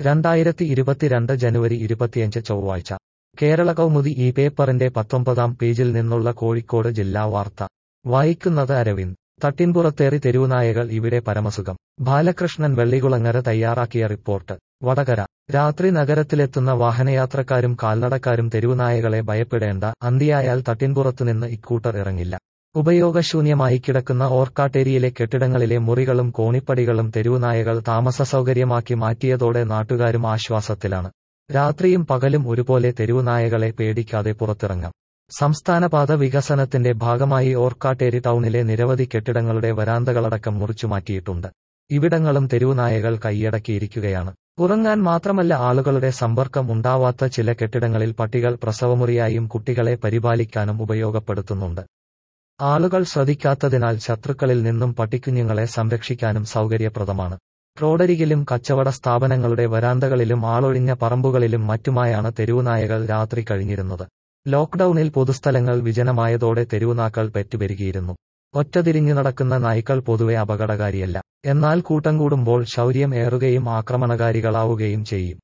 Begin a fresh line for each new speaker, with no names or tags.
രണ്ടായിരത്തി ഇരുപത്തിരണ്ട് ജനുവരി ഇരുപത്തിയഞ്ച് ചൊവ്വാഴ്ച കേരള കൗമുദി ഈ പേപ്പറിന്റെ പത്തൊമ്പതാം പേജിൽ നിന്നുള്ള കോഴിക്കോട് ജില്ലാ വാർത്ത വായിക്കുന്നത് അരവിന്ദ് തട്ടിൻപുറത്തേറി തെരുവുനായകൾ ഇവിടെ പരമസുഖം ബാലകൃഷ്ണൻ വെള്ളികുളങ്ങര തയ്യാറാക്കിയ റിപ്പോർട്ട് വടകര രാത്രി നഗരത്തിലെത്തുന്ന വാഹനയാത്രക്കാരും കാൽനടക്കാരും തെരുവുനായകളെ ഭയപ്പെടേണ്ട അന്തിയായാൽ തട്ടിൻപുറത്തുനിന്ന് ഇക്കൂട്ടർ ഇറങ്ങില്ല ഉപയോഗശൂന്യമായി കിടക്കുന്ന ഓർക്കാട്ടേരിയിലെ കെട്ടിടങ്ങളിലെ മുറികളും കോണിപ്പടികളും തെരുവുനായകൾ താമസ സൗകര്യമാക്കി മാറ്റിയതോടെ നാട്ടുകാരും ആശ്വാസത്തിലാണ് രാത്രിയും പകലും ഒരുപോലെ തെരുവുനായകളെ പേടിക്കാതെ പുറത്തിറങ്ങാം സംസ്ഥാനപാത വികസനത്തിന്റെ ഭാഗമായി ഓർക്കാട്ടേരി ടൗണിലെ നിരവധി കെട്ടിടങ്ങളുടെ വരാന്തകളടക്കം മുറിച്ചുമാറ്റിയിട്ടുണ്ട് ഇവിടങ്ങളും തെരുവുനായകൾ കൈയടക്കിയിരിക്കുകയാണ് ഉറങ്ങാൻ മാത്രമല്ല ആളുകളുടെ സമ്പർക്കം ഉണ്ടാവാത്ത ചില കെട്ടിടങ്ങളിൽ പട്ടികൾ പ്രസവമുറിയായും കുട്ടികളെ പരിപാലിക്കാനും ഉപയോഗപ്പെടുത്തുന്നുണ്ട് ആളുകൾ ശ്രദ്ധിക്കാത്തതിനാൽ ശത്രുക്കളിൽ നിന്നും പട്ടിക്കുഞ്ഞുങ്ങളെ സംരക്ഷിക്കാനും സൗകര്യപ്രദമാണ് റോഡരികിലും കച്ചവട സ്ഥാപനങ്ങളുടെ വരാന്തകളിലും ആളൊഴിഞ്ഞ പറമ്പുകളിലും മറ്റുമായാണ് തെരുവുനായകൾ രാത്രി കഴിഞ്ഞിരുന്നത് ലോക്ഡൌണിൽ പൊതുസ്ഥലങ്ങൾ വിജനമായതോടെ തെരുവുനാക്കൾ പെറ്റുപെരുകിയിരുന്നു ഒറ്റതിരിഞ്ഞു നടക്കുന്ന നായ്ക്കൾ പൊതുവെ അപകടകാരിയല്ല എന്നാൽ കൂട്ടം കൂടുമ്പോൾ ശൗര്യം ഏറുകയും ആക്രമണകാരികളാവുകയും ചെയ്യും